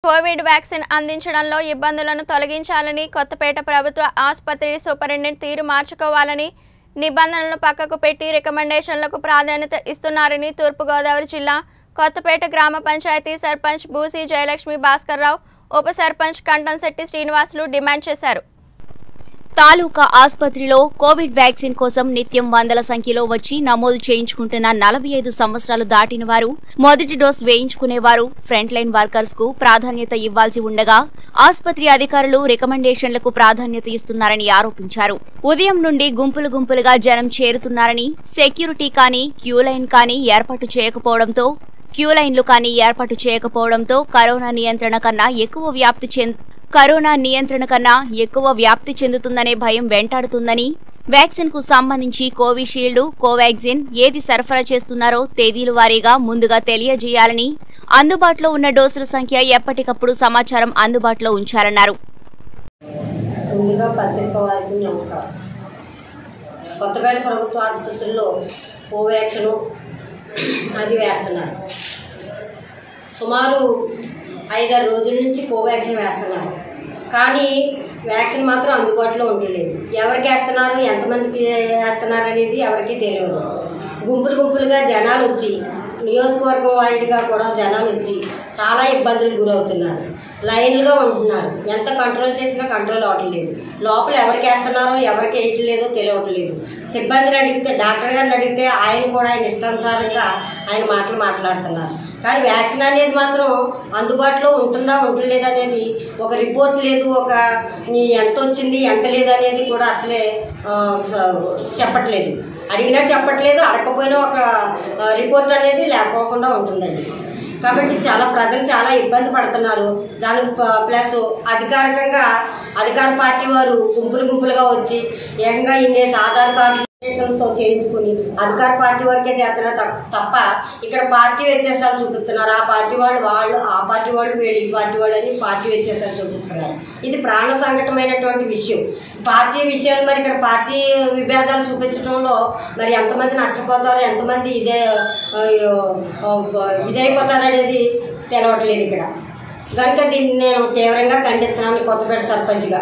Covid vaccine అందించడంలో ఇబ్బందులను తొలగించాలని కొత్తపేట ప్రభుత్వ ఆసుపత్రి సూపరింటెండెంట్ తీరు మార్చుకోవాలని నిబంధనలను పక్కకు పెట్టి రికమెండేషన్లకు ప్రాధాన్యత ఇస్తున్నారని తూర్పుగోదావరి జిల్లా కొత్తపేట గ్రామ పంచాయతీ సర్పంచ్ బూసి జయలక్ష్మి భాస్కర్రావు ఉప సర్పంచ్ కంటంశెట్టి శ్రీనివాసులు డిమాండ్ చేశారు తాలూకా ఆసుపత్రిలో కోవిడ్ వ్యాక్సిన్ కోసం నిత్యం వందల సంఖ్యలో వచ్చి నమోదు చేయించుకుంటున్న నలభై ఐదు సంవత్సరాలు దాటిన వారు మొదటి డోస్ వేయించుకునేవారు ఫ్రంట్ లైన్ వర్కర్స్ కు ప్రాధాన్యత ఇవ్వాల్సి ఉండగా ఆసుపత్రి అధికారులు రికమెండేషన్లకు ప్రాధాన్యత ఇస్తున్నారని ఆరోపించారు ఉదయం నుండి గుంపులు గుంపులుగా జనం చేరుతున్నారని సెక్యూరిటీ కానీ క్యూ లైన్ కానీ ఏర్పాటు చేయకపోవడంతో క్యూ లైన్లు కానీ ఏర్పాటు చేయకపోవడంతో కరోనా నియంత్రణ కన్నా ఎక్కువ వ్యాప్తి చెంది కరోనా నియంత్రణ కన్నా ఎక్కువ వ్యాప్తి చెందుతుందనే భయం వెంటాడుతుందని వ్యాక్సిన్ కు సంబంధించి కోవిషీల్డ్ కోవాక్సిన్ ఏది సరఫరా చేస్తున్నారో తేదీల వారీగా ముందుగా తెలియజేయాలని అందుబాటులో ఉన్న డోసుల సంఖ్య ఎప్పటికప్పుడు సమాచారం అందుబాటులో ఉంచాలన్నారు ముందుగా పత్రిక వారికి నమస్కారం కొత్తపేట ప్రభుత్వ ఆసుపత్రిలో కోవాక్సిన్ అది వేస్తున్నారు సుమారు ఐదారు రోజుల నుంచి కోవాక్సిన్ వేస్తున్నారు కానీ వ్యాక్సిన్ మాత్రం అందుబాటులో ఉండలేదు ఎవరికి వేస్తున్నారు ఎంతమందికి వేస్తున్నారు అనేది ఎవరికీ తెలియదు గుంపులు గుంపులుగా జనాలు వచ్చి నియోజకవర్గం వైడ్గా కూడా జనాలు వచ్చి చాలా ఇబ్బందులకు గురవుతున్నారు లైన్లుగా ఉంటున్నారు ఎంత కంట్రోల్ చేసినా కంట్రోల్ అవ్వట్లేదు లోపల ఎవరికి వేస్తున్నారో ఎవరికి వేయట్లేదో తెలియట్లేదు సిబ్బందిని అడిగితే డాక్టర్ గారిని అడిగితే ఆయన కూడా ఆయన ఇష్టానుసారంగా ఆయన మాటలు మాట్లాడుతున్నారు కానీ వ్యాక్సిన్ అనేది మాత్రం అందుబాటులో ఉంటుందా ఉంటలేదు అనేది ఒక రిపోర్ట్ లేదు ఒక నీ ఎంత వచ్చింది ఎంత లేదు అనేది కూడా అసలే ఆ, స- చెప్పట్లేదు అడిగినా చెప్పట్లేదు అడగకపోయినా ఒక ఆ, రిపోర్ట్ అనేది లేకపోకుండా ఉంటుందండి కాబట్టి చాలా ప్రజలు చాలా ఇబ్బంది పడుతున్నారు దానికి ప- ప్లస్ అధికారికంగా అధికార పార్టీ వారు గుంపులు గుంపులుగా వచ్చి ఏకంగా ఇన్నేసి ఆధార్ కార్డులతో చేయించుకుని అధికార పార్టీ వరకే చేస్తున్నారు తప్ప- తప్ప ఇక్కడ పార్టీ వ్యత్యాసాలు చూపిస్తున్నారు ఆ పార్టీ వాళ్ళు వాళ్ళు ఆ పార్టీ వాళ్ళు వీళ్ళు ఈ పార్టీ వాళ్ళు అని పార్టీ వ్యత్యాసాలు చూపిస్తున్నారు ఇది ప్రాణ సంకటమైనటువంటి విషయం పార్టీ విషయాలు మరి ఇక్కడ పార్టీ విభేదాలు చూపించడంలో మరి ఎంతమంది నష్టపోతారు ఎంతమంది ఇదే అయ్యో, ఆ, ఇదైపోతారు అనేది తెలవట్లేదు ఇక్కడ కనుక దీన్ని నేను తీవ్రంగా ఖండిస్తున్నాను కొత్తపేట సర్పంచ్గా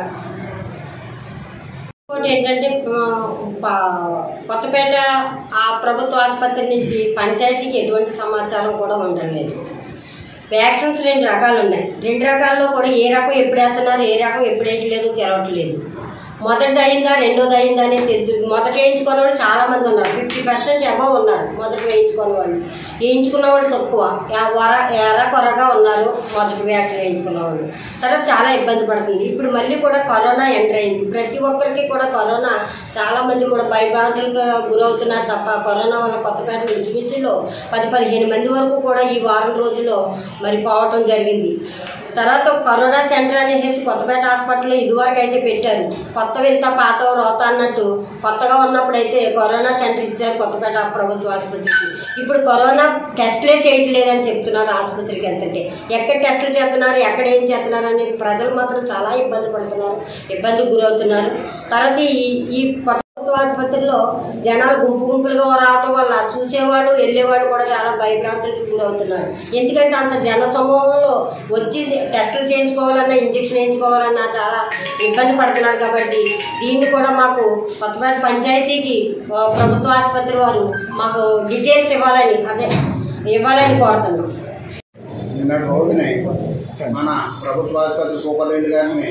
ఇంకోటి ఏంటంటే ఆ, ప- కొత్తపేట ఆ ప్రభుత్వ ఆసుపత్రి నుంచి పంచాయతీకి ఎటువంటి సమాచారం కూడా ఉండడం లేదు వ్యాక్సిన్స్ రెండు రకాలు ఉన్నాయి రెండు రకాల్లో కూడా ఏ రకం ఎప్పుడు వేస్తున్నారు ఏ రకం ఎప్పుడు వేయట్లేదు తెలవట్లేదు మొదటిది అయిందా రెండోది అయిందా అనేది తెలుసు మొదట వేయించుకున్న వాళ్ళు చాలా మంది ఉన్నారు ఫిఫ్టీ పర్సెంట్ అబవ్ ఉన్నారు మొదట వేయించుకున్న వాళ్ళు వేయించుకున్న వాళ్ళు తక్కువ ఎ- వర ఎర కొరగా ఉన్నారు మొదటి వ్యాక్సిన్ వేయించుకున్న వాళ్ళు తర్వాత చాలా ఇబ్బంది పడుతుంది ఇప్పుడు మళ్ళీ కూడా కరోనా ఎంటర్ అయింది ప్రతి ఒక్కరికి కూడా కరోనా చాలా మంది కూడా భయభ్రాంతులకు గురవుతున్నారు తప్ప కరోనా వల్ల కొత్తపేట ఇంచుమించులో పది పదిహేను మంది వరకు కూడా ఈ వారం రోజుల్లో మరి పోవటం జరిగింది తర్వాత కరోనా సెంటర్ అనేసి కొత్తపేట హాస్పిటల్లో ఇదివరకు అయితే పెట్టారు కొత్త వింత పాత రోత అన్నట్టు కొత్తగా ఉన్నప్పుడు అయితే కరోనా సెంటర్ ఇచ్చారు కొత్తపేట ప్రభుత్వ ఆసుపత్రికి ఇప్పుడు కరోనా టెస్ట్లే చేయట్లేదని చెప్తున్నారు ఆసుపత్రికి వెళ్తుంటే ఎక్కడ టెస్టులు చేస్తున్నారు ఎక్కడ ఏం చేస్తున్నారు అని ప్రజలు మాత్రం చాలా ఇబ్బంది పడుతున్నారు ఇబ్బందికి గురవుతున్నారు తర్వాత ఈ ఈ కొత్త ప్రభుత్వ ఆసుపత్రిలో జనాలు గుంపు గుంపులుగా రావటం వల్ల చూసేవాడు వెళ్ళేవాడు కూడా చాలా భయభ్రాంతులకు గురవుతున్నారు ఎందుకంటే అంత జన సమూహంలో వచ్చి టెస్టులు చేయించుకోవాలన్నా ఇంజక్షన్ వేయించుకోవాలన్నా చాలా ఇబ్బంది పడుతున్నారు కాబట్టి దీన్ని కూడా మాకు కొత్తపేట పంచాయతీకి ఆ, ప్రభుత్వ ఆసుపత్రి వారు మాకు డీటెయిల్స్ ఇవ్వాలని అదే ఇవ్వాలని కోరుతున్నాం నిన్నటి రోజునే మన ప్రభుత్వ ఆసుపత్రి సూపరింటెండెంట్ గారిని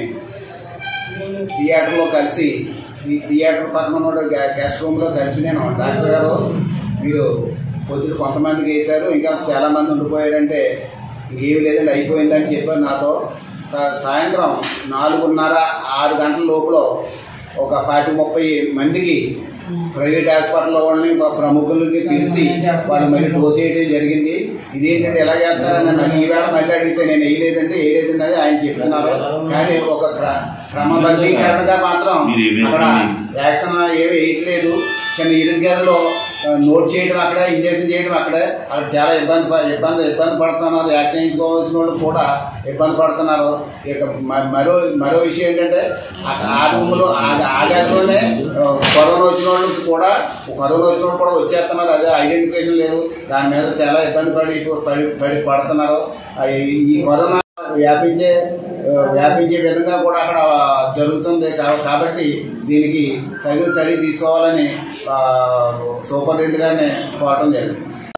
థియేటర్లో కలిసి ఈ థియేటర్ పక్కన ఉన్న గా- గెస్ట్ రూమ్లో కలిసి నేను డాక్టర్ గారు మీరు పొద్దున కొంతమందికి వేశారు ఇంకా చాలామంది ఉండిపోయారంటే ఇంకేం లేదండి అయిపోయిందని చెప్పారు నాతో త- సాయంత్రం నాలుగున్నర ఆరు గంటల లోపల ఒక పాతి ముప్పై మందికి ప్రైవేట్ హాస్పిటల్ వాళ్ళని మా ప్రముఖులకి పిలిచి వాళ్ళు మళ్ళీ డోస్ వేయడం జరిగింది ఇదేంటంటే ఎలా చేస్తారని మళ్ళీ ఈవేళ మళ్ళీ అడిగితే నేను వేయలేదంటే వేయలేదని ఆయన చెప్తున్నారు కానీ ఒక క్ర- క్రమబద్ధీకరణగా మాత్రం అక్కడ వ్యాక్సిన్ ఏమి వేయట్లేదు చిన్న ఇరుగదిలో ఆ, నోట్ చేయడం అక్కడ ఇంజక్షన్ చేయడం అక్కడ అక్కడ చాలా ఇబ్బంది ప- ఇబ్బంది ఇబ్బంది పడుతున్నారు వ్యాక్సిన్ వేయించుకోవాల్సిన వాళ్ళు కూడా ఇబ్బంది పడుతున్నారు ఇక మ- మరో మరో విషయం ఏంటంటే ఆ- ఆ రూమ్లో ఆ ఆ గదిలోనే ఆ, కరోనా వచ్చిన వాళ్ళకి కూడా కరోనా వచ్చిన వాళ్ళు కూడా వచ్చేస్తున్నారు అదే ఐడెంటిఫికేషన్ లేదు దాని మీద చాలా ఇబ్బంది పడి పడి పడి పడుతున్నారు ఆ, ఈ- ఈ కరోనా వ్యాపించే ఆ, వ్యాపించే విధంగా కూడా అక్కడ జరుగుతుంది కా- కాబట్టి దీనికి తగిన చర్య తీసుకోవాలని ఆ, సూపరింటెండెంట్ గారిని కోరటం జరిగింది